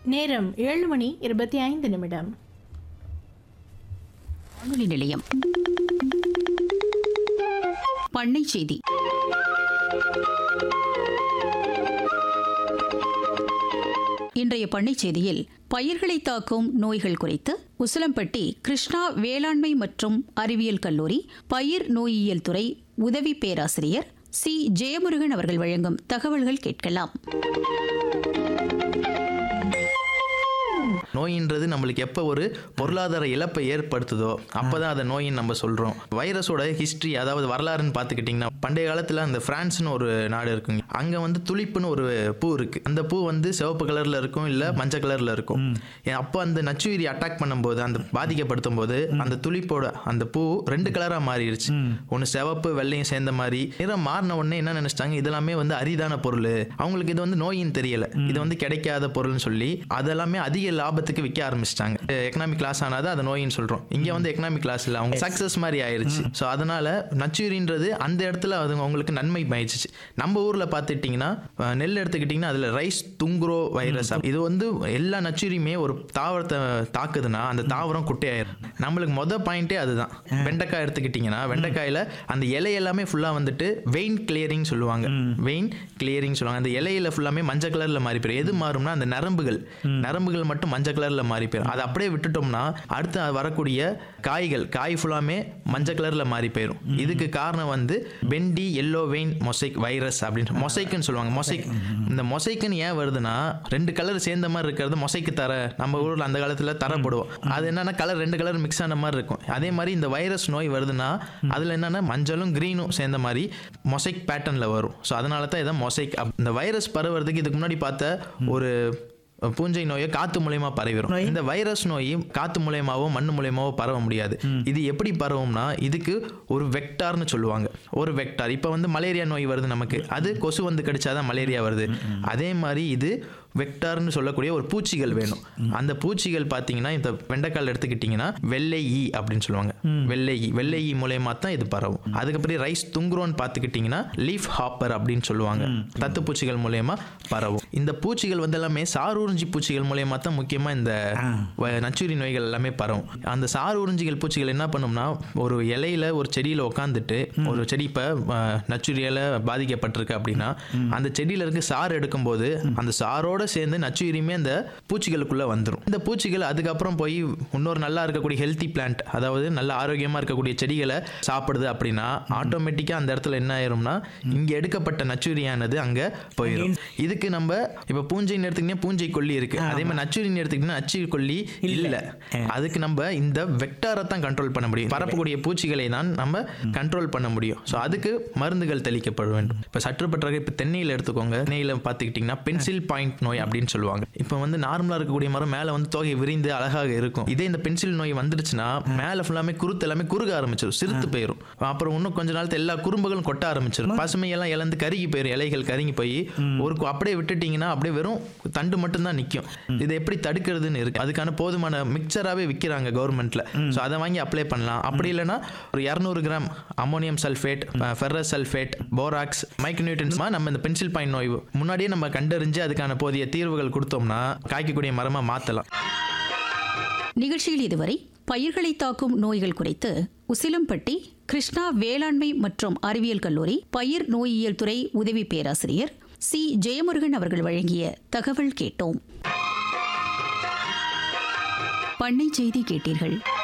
நேரம் ஏழு மணி இருபத்தி ஐந்து நிமிடம் வானொலி நிலையம் பண்ணை செய்தி இன்றைய பண்ணை செய்தியில் பயிர்களை தாக்கும் நோய்கள் குறித்து உசிலம்பட்டி கிருஷ்ணா வேளாண்மை மற்றும் அறிவியல் கல்லூரி பயிர் நோயியல் துறை உதவி பேராசிரியர் சி ஜெயமுருகன் அவர்கள் வழங்கும் தகவல்கள் கேட்கலாம் நோயின்றது நம்மளுக்கு எப்போ ஒரு பொருளாதார இழப்பை ஏற்படுத்துதோ அப்பதான் அதை நோயின்னு நம்ம சொல்றோம் வைரஸோட ஹிஸ்டரி அதாவது வரலாறுன்னு பார்த்துக்கிட்டிங்கன்னா பண்டைய காலத்தில் அந்த பிரான்ஸ்னு ஒரு நாடு இருக்குங்க அங்கே வந்து துளிப்புன்னு ஒரு பூ இருக்கு அந்த பூ வந்து சிவப்பு கலர்ல இருக்கும் இல்லை மஞ்சள் கலர்ல இருக்கும் ஏன் அப்போ அந்த நச்சுயிரி அட்டாக் பண்ணும்போது அந்த பாதிக்கப்படுத்தும் போது அந்த துளிப்போட அந்த பூ ரெண்டு கலராக மாறிடுச்சு ஒன்று சிவப்பு வெள்ளையும் சேர்ந்த மாதிரி நிறம் மாறின உடனே என்ன நினைச்சிட்டாங்க இதெல்லாமே வந்து அரிதான பொருள் அவங்களுக்கு இது வந்து நோயின்னு தெரியல இது வந்து கிடைக்காத பொருள்னு சொல்லி அதெல்லாமே அதிக லாபத்துக்கு விற்க ஆரம்பிச்சிட்டாங்க எக்கனாமிக் கிளாஸ் ஆனாதான் அதை நோயின்னு சொல்றோம் இங்க வந்து எக்கனாமிக் கிளாஸ் இல்லை அவங்க சக்சஸ் மாதிரி ஆயிருச்சு ஸோ அதனால நச்சுரின்றது அந்த இடத்துல அது அவங்களுக்கு நன்மை ஆயிடுச்சு நம்ம ஊர்ல பார்த்துக்கிட்டிங்கன்னா அஹ், நெல் எடுத்துக்கிட்டிங்கன்னா அதுல ரைஸ் துங்குரோ வைரஸ் இது வந்து எல்லா நச்சுரியுமே ஒரு தாவரத்தை தாக்குதுன்னா அந்த தாவரம் குட்டையாயிரும் நம்மளுக்கு மொதல் பாயிண்டே அதுதான் வெண்டைக்காய் எடுத்துக்கிட்டிங்கன்னா வெண்டைக்காயில அந்த இலை எல்லாமே ஃபுல்லா வந்துட்டு வெயின் கிளியரிங் சொல்லுவாங்க வெயின் கிளியரிங் சொல்லுவாங்க அந்த இலையில ஃபுல்லாமே மஞ்சள் கலர்ல மாறி போயிடும் எது மாறும்னா அந்த நரம்புகள் நரம்புகள் மட்டும் மஞ்சள் கலர்ல மாறி போயிடும் அதை அப்படியே விட்டுட்டோம்னா அடுத்து அது வரக்கூடிய காய்கள் காய் ஃபுல்லாமே மஞ்சள் கலர்ல மாறி போயிடும் இதுக்கு காரணம் வந்து bhindi yellow vein mosaic virus அப்படின்னு மொசைக்குன்னு சொல்லுவாங்க மொசைக் இந்த மொசைக்குன்னு ஏன் வருதுன்னா ரெண்டு கலர் சேர்ந்த மாதிரி இருக்கிறது மொசைக்கு தர நம்ம ஊர்ல அந்த காலத்துல தர போடுவோம் அது என்னன்னா கலர் ரெண்டு கலர் மிக்ஸ் ஆன மாதிரி இருக்கும் அதே மாதிரி இந்த வைரஸ் நோய் வருதுன்னா அதுல என்னன்னா மஞ்சளும் கிரீனும் சேர்ந்த மாதிரி மொசைக் பேட்டர்ன்ல வரும் ஸோ அதனால தான் இதான் மொசைக் இந்த வைரஸ் பரவுறதுக்கு இதுக்கு முன்னாடி பார்த்த ஒரு பூஞ்சை நோயை காத்து மூலயமா பரவிடும் இந்த வைரஸ் நோய் காத்து மூலயமாவோ மண்ணு மூலயமாவோ பரவ முடியாது இது எப்படி பரவும்னா இதுக்கு ஒரு வெக்டார்னு சொல்லுவாங்க ஒரு வெக்டார் இப்போ வந்து மலேரியா நோய் வருது நமக்கு அது கொசு வந்து கடிச்சாதான் மலேரியா வருது அதே மாதிரி இது வெக்டார்னு சொல்லக்கூடிய ஒரு பூச்சிகள் வேணும் அந்த பூச்சிகள் பார்த்தீங்கன்னா இந்த வெண்டைக்கால் எடுத்துக்கிட்டிங்கன்னா வெள்ளை ஈ அப்படின்னு சொல்லுவாங்க வெள்ளை ஈ வெள்ளை ஈ மூலயமா தான் இது பரவும் அதுக்கப்புறம் ரைஸ் துங்குரோன்னு பார்த்துக்கிட்டிங்கன்னா லீஃப் ஹாப்பர் அப்படின்னு சொல்லுவாங்க தத்து பூச்சிகள் மூலயமா பரவும் இந்த பூச்சிகள் வந்து எல்லாமே சாரூர்ஞ்சி பூச்சிகள் மூலயமா தான் முக்கியமாக இந்த வ- நச்சுரி நோய்கள் எல்லாமே பரவும் அந்த சார் உறிஞ்சிகள் பூச்சிகள் என்ன பண்ணும்னா ஒரு இலையில ஒரு செடியில் உட்காந்துட்டு ஒரு செடி இப்போ நச்சுரியால பாதிக்கப்பட்டிருக்கு அப்படின்னா அந்த செடியில இருக்கு சாறு எடுக்கும்போது அந்த சாரோட சேர்ந்து நச்சுரியுமே அந்த பூச்சிகளுக்குள்ள வந்துடும் இந்த பூச்சிகள் அதுக்கப்புறம் போய் இன்னொரு நல்லா இருக்கக்கூடிய ஹெல்த்தி பிளான்ட் அதாவது நல்ல ஆரோக்கியமா இருக்கக்கூடிய செடிகளை சாப்பிடுது அப்படின்னா ஆட்டோமேட்டிக்கா அந்த இடத்துல என்ன ஆயிரும்னா இங்க எடுக்கப்பட்ட நச்சுரியானது அங்க போயிடும் இதுக்கு நம்ம இப்ப பூஞ்சைன்னு எடுத்துக்கிட்டீங்கன்னா பூஞ்சை கொல்லி இருக்கு அதே மாதிரி நச்சுரின்னு எடுத்துக்கிட்டீங்கன்னா நச்சு கொல்லி இல்ல அதுக்கு நம்ம இந்த வெக்டாரை தான் கண்ட்ரோல் பண்ண முடியும் பரப்பக்கூடிய பூச்சிகளை தான் நம்ம கண்ட்ரோல் பண்ண முடியும் ஸோ அதுக்கு மருந்துகள் தெளிக்கப்பட வேண்டும் இப்போ சற்றுப்பற்றாக இப்போ தென்னையில் எடுத்துக்கோங்க தென்னையில் பார்த்துக்கிட்டிங்கன்னா பென்சில் பாயிண்ட் நோய் அப்படின்னு சொல்லுவாங்க இப்போ வந்து நார்மலாக இருக்கக்கூடிய மரம் மேலே வந்து தொகை விரிந்து அழகாக இருக்கும் இதே இந்த பென்சில் நோய் வந்துடுச்சுன்னா மேலே ஃபுல்லாமே குருத்து எல்லாமே குறுக ஆரம்பிச்சிடும் சிறுத்து போயிடும் அப்புறம் இன்னும் கொஞ்ச நாளத்துல எல்லா குறும்புகளும் கொட்ட ஆரம்பிச்சிடும் பசுமையெல்லாம் இழந்து கருகி போயிடும் இலைகள் கருகி போய் ஒரு கு- அப்படியே விட்டுட்டீங்கன்னா அப்படியே வெறும் தண்டு மட்டும்தான் நிற்கும் இதை எப்படி தடுக்கிறதுன்னு இருக்கு அதுக்கான போதுமான மிக்சராகவே விற்கிறாங்க கவர்மெண்ட்ல ஸோ அதை வாங்கி அப்ளை பண்ணலாம் அப்படி இல்லைன்னா ஒரு இரநூறு gram ammonium sulphate ferrous sulphate borax micronutrients நம்ம இந்த பென்சில் பாயிண்ட் நோய் முன்னாடியே நம்ம கண்டறிஞ்சு அதுக்கான போதிய தீர்வுகள் கொடுத்தோம்னா காய்க்கக்கூடிய மரமா மாற்றலாம் நிகழ்ச்சியில் இதுவரை பயிர்களை தாக்கும் நோய்கள் குறித்து உசிலம்பட்டி கிருஷ்ணா வேளாண்மை மற்றும் அறிவியல் கல்லூரி பயிர் நோயியல் துறை உதவி பேராசிரியர் சி ஜெயமுருகன் அவர்கள் வழங்கிய தகவல் கேட்டோம் பண்ணை செய்தி கேட்டீர்கள்